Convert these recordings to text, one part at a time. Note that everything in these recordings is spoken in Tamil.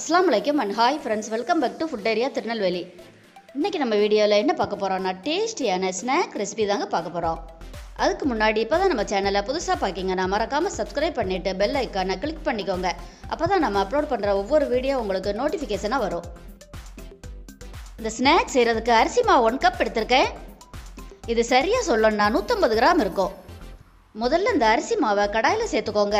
அஸ்லாம் வலைக்கம் and hi friends welcome back to food area Tirunelveli இன்றைக்கி நம்ம வீடியோவில் என்ன பார்க்க போகிறோம்னா டேஸ்டியான ஸ்நாக் ரெசிபி தாங்க பார்க்க போகிறோம் அதுக்கு முன்னாடி இப்போ தான் நம்ம சேனலை புதுசாக பார்க்கிங்கன்னா மறக்காமல் சப்ஸ்கிரைப் பண்ணிவிட்டு பெல் ஐக்கானை கிளிக் பண்ணிக்கோங்க அப்போ தான் நம்ம அப்லோட் பண்ணுற ஒவ்வொரு வீடியோ உங்களுக்கு நோட்டிஃபிகேஷனாக வரும் இந்த ஸ்நாக்ஸ் செய்கிறதுக்கு அரிசி மாவு ஒன் கப் எடுத்திருக்கேன் இது சரியாக சொல்லணும்னா நூற்றம்பது கிராம் இருக்கும் முதல்ல இந்த அரிசி மாவை கடாயில் சேர்த்துக்கோங்க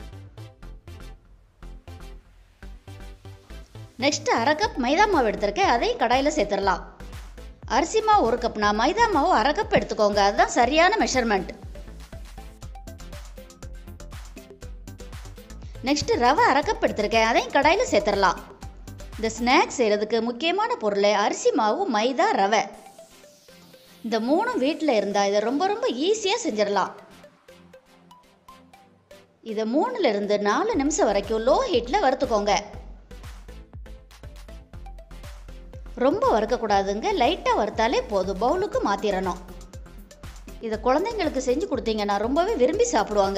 நெக்ஸ்ட் அரை கப் மைதா மாவு எடுத்திருக்கேன் அதையும் கடாயில் சேர்த்துடலாம் அரிசி மாவு ஒரு கப்னா மைதா மாவு அரை கப் எடுத்துக்கோங்க அதுதான் சரியான மெஷர்மெண்ட் நெக்ஸ்ட் ரவை அரை கப் எடுத்திருக்கேன் அதையும் கடாயில் சேர்த்துடலாம் இந்த ஸ்நாக்ஸ் செய்கிறதுக்கு முக்கியமான பொருள் அரிசி மாவு மைதா ரவை இந்த மூணும் வீட்டில் இருந்தால் இதை ரொம்ப ரொம்ப ஈஸியாக செஞ்சிடலாம் இதை மூணுலேருந்து நாலு நிமிஷம் வரைக்கும் லோ ஹீட்டில் வறுத்துக்கோங்க ரொம்ப வறுக்கக்கூடாதுங்க லைட்டாக வறுத்தாலே போதும் பவுலுக்கு மாற்றிடணும் இதை குழந்தைங்களுக்கு செஞ்சு கொடுத்தீங்கன்னா ரொம்பவே விரும்பி சாப்பிடுவாங்க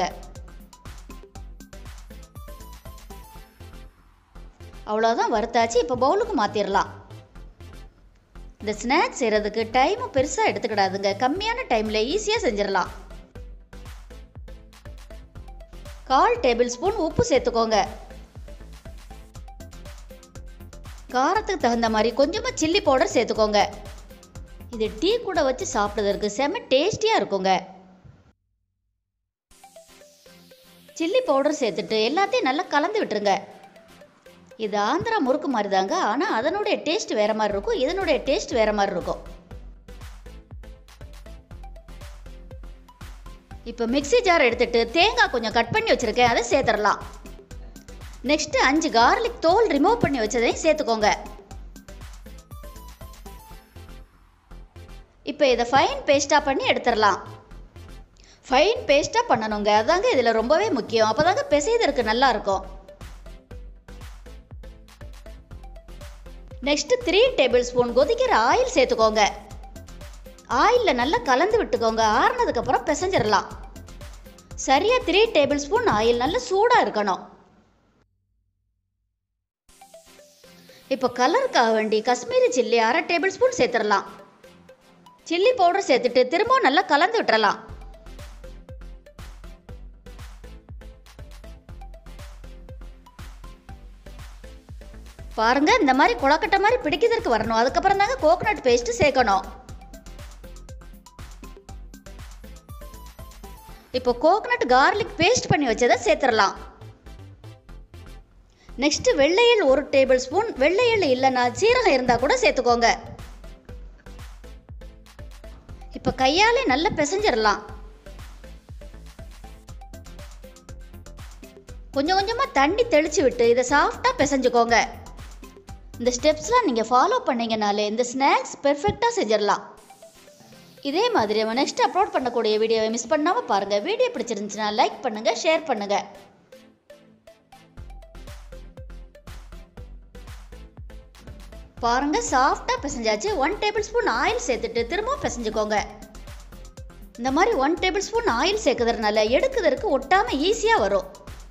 அவ்வளோதான் வறுத்தாச்சு இப்போ பவுலுக்கு மாற்றிடலாம் இந்த ஸ்நாக்ஸ் செய்கிறதுக்கு டைமும் பெருசாக எடுத்துக்கிடாதுங்க கம்மியான டைமில் ஈஸியாக செஞ்சிடலாம் கால் டேபிள் ஸ்பூன் உப்பு சேர்த்துக்கோங்க காரத்துக்கு தகுந்த மாதிரி கொஞ்சமாக சில்லி பவுடர் சேர்த்துக்கோங்க இது டீ கூட வச்சு சாப்பிட்றதுக்கு செம்ம டேஸ்டியாக இருக்குங்க சில்லி பவுடர் சேர்த்துட்டு எல்லாத்தையும் நல்லா கலந்து விட்டுருங்க இது ஆந்திரா முறுக்கு மாதிரி தாங்க ஆனால் அதனுடைய டேஸ்ட் வேறு மாதிரி இருக்கும் இதனுடைய டேஸ்ட் வேறு மாதிரி இருக்கும் இப்போ மிக்ஸி ஜார் எடுத்துட்டு தேங்காய் கொஞ்சம் கட் பண்ணி வச்சுருக்கேன் அதை சேர்த்துடலாம் நெக்ஸ்ட் அஞ்சு கார்லிக் தோல் ரிமூவ் பண்ணி வச்சதையும் சேர்த்துக்கோங்க இப்போ இதை ஃபைன் பேஸ்ட்டாக பண்ணி எடுத்துடலாம் ஃபைன் பேஸ்ட்டாக பண்ணணுங்க அதாங்க இதில் ரொம்பவே முக்கியம் அப்போ தாங்க பிசைதற்கு நல்லா இருக்கும் நெக்ஸ்ட் த்ரீ டேபிள் ஸ்பூன் கொதிக்கிற ஆயில் சேர்த்துக்கோங்க ஆயிலில் நல்லா கலந்து விட்டுக்கோங்க ஆறுனதுக்கப்புறம் பிசைஞ்சிடலாம் சரியாக த்ரீ டேபிள் ஸ்பூன் ஆயில் நல்லா சூடாக இருக்கணும் இப்போ கலருக்காக வேண்டி காஷ்மீரி சில்லி அரை டேபிள் ஸ்பூன் சேர்த்துடலாம் சில்லி பவுடர் சேர்த்துட்டு திரும்பவும் நல்லா கலந்து விட்டுறலாம் பாருங்க இந்த மாதிரி குளக்கட்டை மாதிரி பிடிக்கிறதுக்கு வரணும் அதுக்கப்புறம் தாங்க கோகனட் பேஸ்ட் சேர்க்கணும் இப்போ கோகனட் கார்லிக் பேஸ்ட் பண்ணி வச்சதை சேர்த்துடலாம் நெக்ஸ்ட் வெள்ளையல் ஒரு டேபிள் ஸ்பூன் வெள்ளையல் இல்லைன்னா சீரகம் இருந்தால் கூட சேர்த்துக்கோங்க இப்போ கையாலே நல்லா பிசைஞ்சிடலாம் கொஞ்சம் கொஞ்சமாக தண்ணி தெளித்து விட்டு இதை சாஃப்டாக பிசைஞ்சுக்கோங்க இந்த ஸ்டெப்ஸ்லாம் நீங்கள் ஃபாலோ பண்ணீங்கனாலே இந்த ஸ்நாக்ஸ் பெர்ஃபெக்டாக செஞ்சிடலாம் இதே மாதிரி நம்ம நெக்ஸ்ட் அப்லோட் பண்ணக்கூடிய வீடியோவை மிஸ் பண்ணாமல் பாருங்கள் வீடியோ பிடிச்சிருந்துச்சுன்னா லைக் பண்ணுங்கள் ஷேர் பண்ணுங்கள் பாருங்க சாஃப்டாக பிசைஞ்சாச்சு ஒன் டேபிள் ஸ்பூன் ஆயில் சேர்த்துட்டு திரும்பவும் பிசைஞ்சுக்கோங்க இந்த மாதிரி ஒன் டேபிள் ஸ்பூன் ஆயில் சேர்க்கறதுனால எடுக்கிறதுக்கு ஒட்டாமல் ஈஸியாக வரும்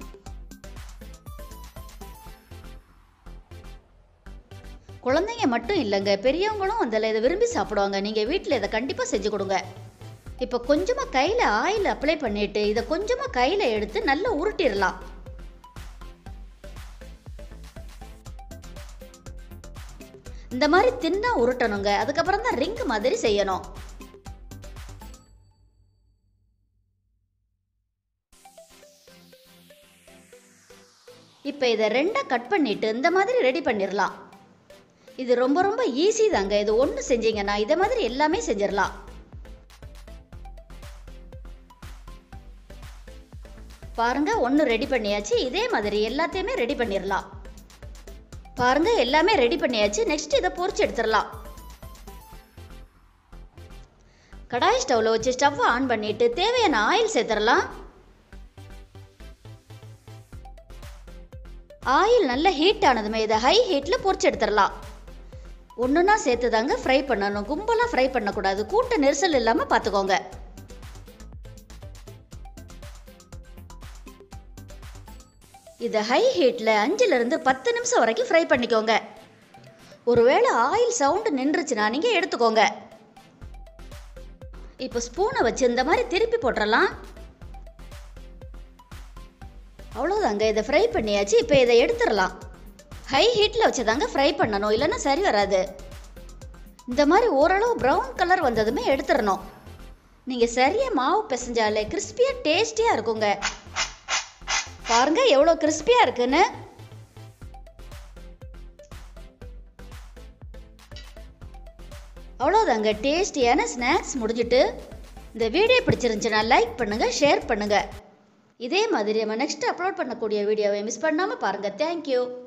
குழந்தைங்க மட்டும் இல்லைங்க பெரியவங்களும் அதில் இதை விரும்பி சாப்பிடுவாங்க நீங்கள் வீட்டில் இதை கண்டிப்பாக செஞ்சு கொடுங்க இப்போ கொஞ்சமாக கையில் ஆயில் அப்ளை பண்ணிவிட்டு இதை கொஞ்சமாக கையில் எடுத்து நல்லா உருட்டிடலாம் இந்த மாதிரி தின்னா உருட்டணுங்க அதுக்கப்புறம் தான் ரிங் மாதிரி செய்யணும் இப்போ இதை ரெண்டாக கட் பண்ணிட்டு இந்த மாதிரி ரெடி பண்ணிடலாம் இது ரொம்ப ரொம்ப ஈஸி தாங்க இது ஒன்று செஞ்சீங்கன்னா இதை மாதிரி எல்லாமே செஞ்சிடலாம் பாருங்க ஒன்று ரெடி பண்ணியாச்சு இதே மாதிரி எல்லாத்தையுமே ரெடி பண்ணிடலாம் பாருங்க எல்லாமே ரெடி பண்ணியாச்சு நெக்ஸ்ட் இதை பொரிச்சு எடுத்துடலாம் கடாய் ஸ்டவ்ல வச்சு ஸ்டவ் ஆன் பண்ணிட்டு தேவையான ஆயில் சேர்த்துடலாம் ஆயில் நல்ல ஹீட் ஆனதுமே இதை ஹை ஹீட்டில் பொரிச்சு எடுத்துடலாம் ஒன்றுனா சேர்த்து தாங்க ஃப்ரை பண்ணணும் கும்பலாக ஃப்ரை பண்ணக்கூடாது கூட்ட நெரிசல் இல்லாமல் பார்த்துக்கோங்க இதை ஹை ஹீட்டில் அஞ்சுலேருந்து பத்து நிமிஷம் வரைக்கும் ஃப்ரை பண்ணிக்கோங்க ஒருவேளை ஆயில் சவுண்டு நின்றுச்சுன்னா நீங்கள் எடுத்துக்கோங்க இப்போ ஸ்பூனை வச்சு இந்த மாதிரி திருப்பி போட்டுறலாம் அவ்வளோதாங்க இதை ஃப்ரை பண்ணியாச்சு இப்போ இதை எடுத்துடலாம் ஹை ஹீட்டில் வச்சு தாங்க ஃப்ரை பண்ணணும் இல்லைன்னா சரி வராது இந்த மாதிரி ஓரளவு ப்ரௌன் கலர் வந்ததுமே எடுத்துடணும் நீங்கள் சரியாக மாவு பிசைஞ்சாலே கிறிஸ்பியாக டேஸ்டியாக இருக்குங்க பாருங்க எவ்வளோ கிறிஸ்பியாக இருக்குன்னு அவ்வளோதாங்க டேஸ்டியான ஸ்நாக்ஸ் முடிஞ்சிட்டு இந்த வீடியோ பிடிச்சிருந்துச்சுன்னா லைக் பண்ணுங்கள் ஷேர் பண்ணுங்கள் இதே மாதிரி நம்ம நெக்ஸ்ட் அப்லோட் பண்ணக்கூடிய வீடியோவை மிஸ் பண்ணாமல் பாருங்கள் தேங்க்யூ